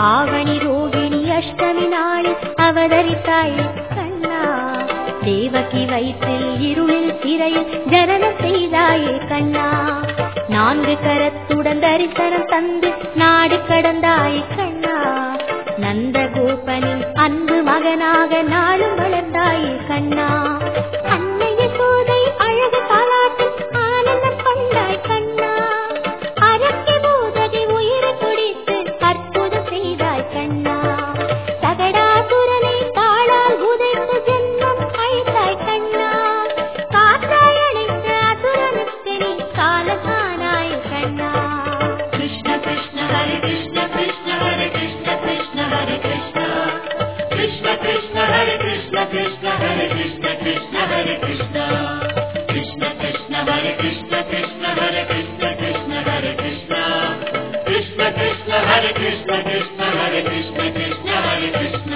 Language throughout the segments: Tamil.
ஆவணி ரோகிணி அஷ்டமி நாளில் அவதரித்தாயே கண்ணா தேவகி வயிற்றில் இருளில் சிறையில் ஜனனம் செய்தாயே கண்ணா நான்கு கரத்துடன் தரிசனம் தந்து நாடு கடந்தாயே கண்ணா நந்த கோபனின் அன்பு மகனாக நாளும் வளர்ந்தாயே கண்ணா அன்னைய சோதை அழகு பாராட்டு ஆனந்தம் கொண்டாய் கண்ணா அரக்கி பூதகை உயிரை துடித்து அற்புதம் செய்தாய் கண்ணா தகடாசுரனை தாளால் உதைத்து ஜென்மம் அழித்தாய் கண்ணா காற்றாய் அழைத்த அசுரனுக்கு நீ காலகானாய் கண்ணா कृष्ण कृष्ण हरे कृष्ण कृष्ण हरे कृष्ण कृष्ण हरे कृष्ण कृष्ण कृष्ण हरे कृष्ण कृष्ण हरे कृष्ण कृष्ण हरे कृष्ण कृष्ण कृष्ण हरे कृष्ण कृष्ण हरे कृष्ण कृष्ण हरे कृष्ण कृष्ण कृष्ण हरे कृष्ण कृष्ण हरे कृष्ण कृष्ण हरे कृष्ण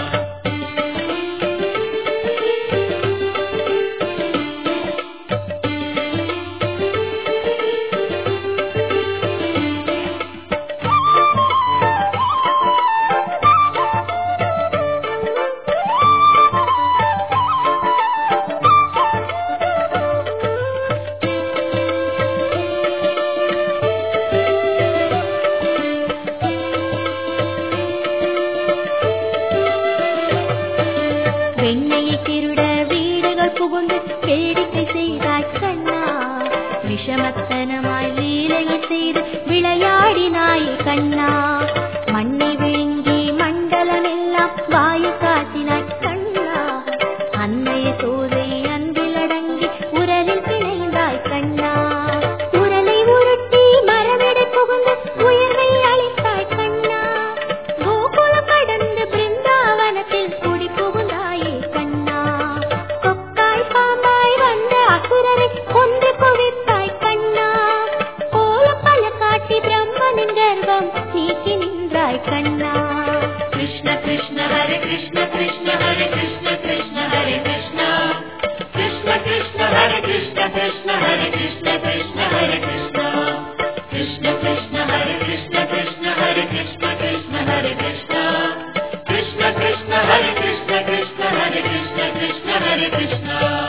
வெண்ணையை திருட வீடுகள் புகுந்து வேடிக்கை செய்தாய் கண்ணா விஷமத்தனமாய் லீலைகள் செய்து விளையாடினாய் கண்ணா மண்ணை விழுங்கி மண்டலம் எல்லாம் வாயு காட்டினாய் கண்ணா அன்னைய சோதை அன்பில் அடங்கி உரலில் பிணைந்தாய் கண்ணா உரலை உருட்டி மரவிட புகுந்து உயர்வை அளித்தாய் கண்ணா கோகுலம் கடந்து பிருந்தாவனத்தில் குடி புகுந்தாயே கண்ணா கொக்காய் பாம்பாய் வந்த அசுரரை கொன்று குவித்தாய் கண்ணா கோலம் பல காட்டி பிரம்மனின் கர்வம் நீக்கி நின்றாய் கண்ணா कृष्ण कृष्ण हरे कृष्ण कृष्ण हरे कृष्ण कृष्ण हरे कृष्ण कृष्ण कृष्ण हरे कृष्ण कृष्ण हरे कृष्ण कृष्ण हरे कृष्ण कृष्ण कृष्ण हरे कृष्ण कृष्ण हरे कृष्ण कृष्ण हरे कृष्ण कृष्ण कृष्ण हरे कृष्ण कृष्ण हरे कृष्ण कृष्ण हरे कृष्ण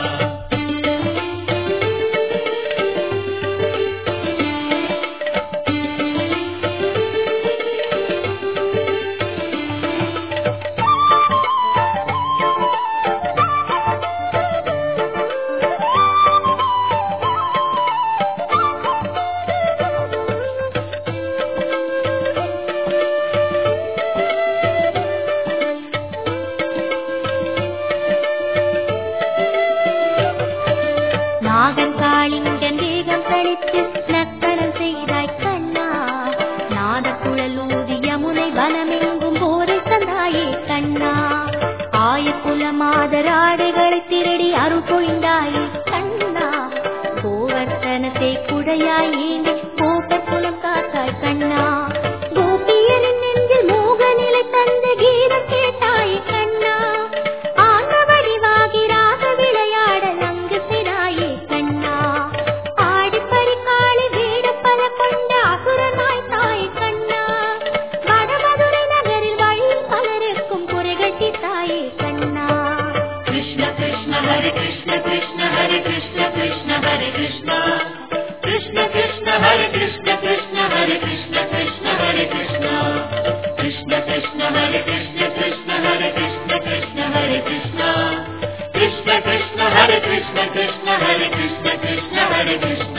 நாகன் காளிங்கன் வேகம் கழித்து நக்கனம் செய்தாய் கண்ணா நாதக்குழலூதி யமுனை வனமெங்கும் போரை தந்தாயே கண்ணா ஆயக்குல மாதராடுகளை திருடி அருள் பொழிந்தாயே கண்ணா கோவர்த்தனத்தை குடையாய் ஏந்தி கோபர் குலம் காத்தாய் கண்ணா கோபியரின் நெஞ்சில் மோக நிலை தந்த கீதம் கேட்டாய் கண்ணா ஆன வடிவாகி ராக விளையாட நங்கு சிறாயே கண்ணா ஆடி பரிகாளி வேடம் பல கொண்ட அசுரனாய் தாய் கண்ணா வடமதுரை நகரில் வழியில் பலருக்கும் குறைகள் தீர்த்தாயே கண்ணா कृष्ण कृष्ण हरे कृष्ण कृष्ण हरे कृष्ण कृष्ण हरे कृष्ण कृष्ण कृष्ण हरे कृष्ण कृष्ण हरे कृष्ण कृष्ण हरे कृष्ण कृष्ण कृष्ण हरे कृष्ण कृष्ण हरे कृष्ण कृष्ण हरे कृष्ण कृष्ण कृष्ण हरे कृष्ण कृष्ण हरे कृष्ण कृष्ण हरे कृष्ण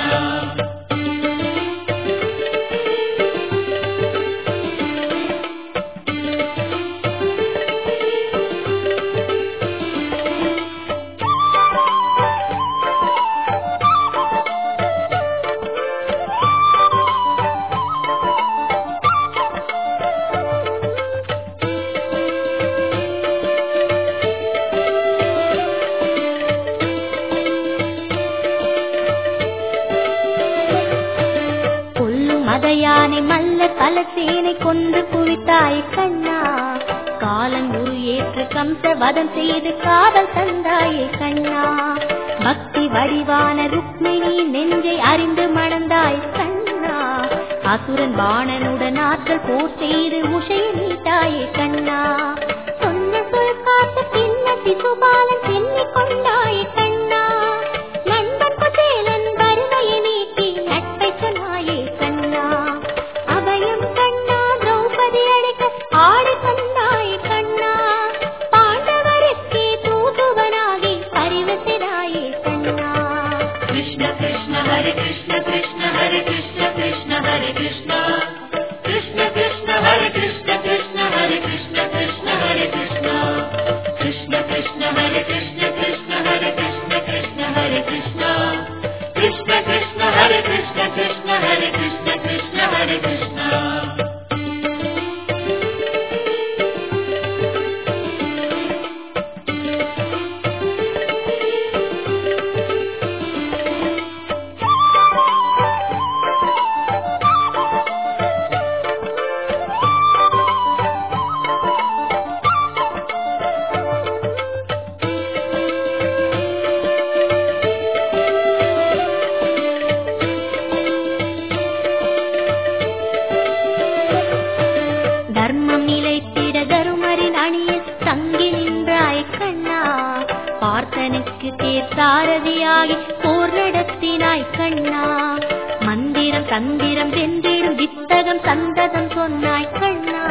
கொல்லும் மதையானை மல்ல கலசேனை கொண்டு குவித்தாய் கண்ணா காலன் உரு ஏற்று கம்ச வதம் செய்து காதல் தந்தாயே கண்ணா பக்தி வடிவான ருக்மிணி நெஞ்சை அறிந்து மணந்தாய் கண்ணா அசுரன் பாணனுடன் ஆற்றல் போர் செய்து உஷையை நீட்டாயே கண்ணா சொன்ன சொல் காத்து பின்ன சிசுபாலன் பின்னிக் கொண்டாயே கண்ணா நண்பன் குசேலன் வறுமையை நீக்கி நட்பை சொன்னாயே கண்ணா அபயம் கண்ணா திரௌபதி அழைக்க ஆடி தந்தாயே கண்ணா பாண்டவருக்கே தூதுவனாகி பரிவு செய்தாயே கண்ணா कृष्ण कृष्ण हरे कृष्ण कृष्ण हरे कृष्ण कृष्ण हरे कृष्ण कृष्ण कृष्ण हरे कृष्ण कृष्ण हरे कृष्ण कृष्ण हरे कृष्ण कृष्ण कृष्ण हरे कृष्ण कृष्ण हरे कृष्ण कृष्ण हरे कृष्ण कृष्ण कृष्ण हरे कृष्ण कृष्ण हरे कृष्ण कृष्ण हरे कृष्ण தர்மம் நிலைத்திட தருமரின் அணியில் தங்கி நின்றாய் கண்ணா பார்த்தனுக்கு தேர் சாரதியாகி போர் நடத்தினாய் கண்ணா மந்திரம் தந்திரம் வென்றிடும் வித்தகம் சந்ததம் சொன்னாய் கண்ணா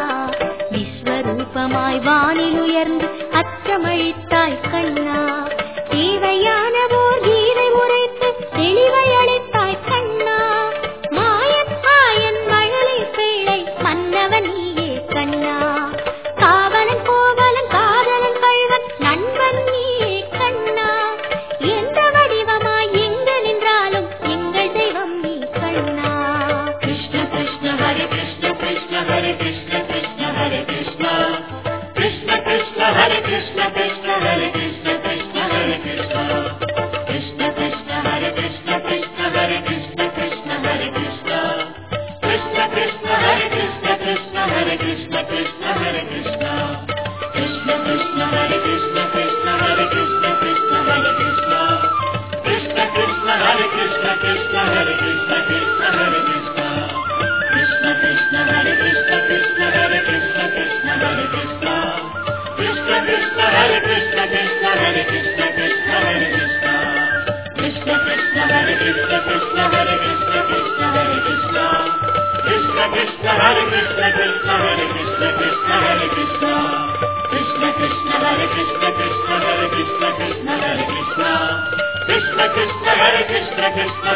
விஸ்வரூபமாய் வானில் உயர்ந்து அச்சமழித்தாய் கண்ணா தேவையான ஓர் கீதை உரைத்து தெளிவை அளித்தாய் கண்ணா மாயன் மாயன் மழலை பிள்ளை மன்னவன் நீயே கண்ணா காவலன் கோவலன் காதலன் கள்வன் நண்பன் நீயே கண்ணா எந்த வடிவமாய் எங்கு நின்றாலும் எங்கள் தெய்வம் நீ கண்ணா कृष्ण कृष्ण हरे कृष्ण कृष्ण हरे कृष्ण कृष्ण हरे कृष्ण कृष्ण कृष्ण हरे कृष्ण कृष्ण हरे कृष्ण कृष्ण हरे कृष्ण कृष्ण कृष्ण हरे कृष्ण कृष्ण हरे कृष्ण कृष्ण हरे कृष्ण कृष्ण कृष्ण हरे कृष्ण कृष्ण हरे कृष्ण कृष्ण हरे कृष्ण कृष्ण कृष्ण हरे कृष्ण कृष्ण हरे कृष्ण कृष्ण हरे कृष्ण कृष्ण कृष्ण हरे कृष्ण कृष्ण हरे कृष्ण कृष्ण हरे कृष्ण कृष्ण कृष्ण हरे कृष्ण कृष्ण हरे कृष्ण कृष्ण हरे कृष्ण कृष्ण कृष्ण हरे कृष्ण कृष्ण हरे कृष्ण कृष्ण हरे कृष्ण कृष्ण कृष्ण हरे कृष्ण कृष्ण हरे कृष्ण कृष्ण हरे कृष्ण कृष्ण कृष्ण हरे कृष्ण कृष्ण हरे कृष्ण कृष्ण हरे कृष्ण कृष्ण कृष्ण हरे कृष्ण कृष्ण हरे कृष्ण कृष्ण हरे कृष्ण कृष्ण कृष्ण हरे कृष्ण कृष्ण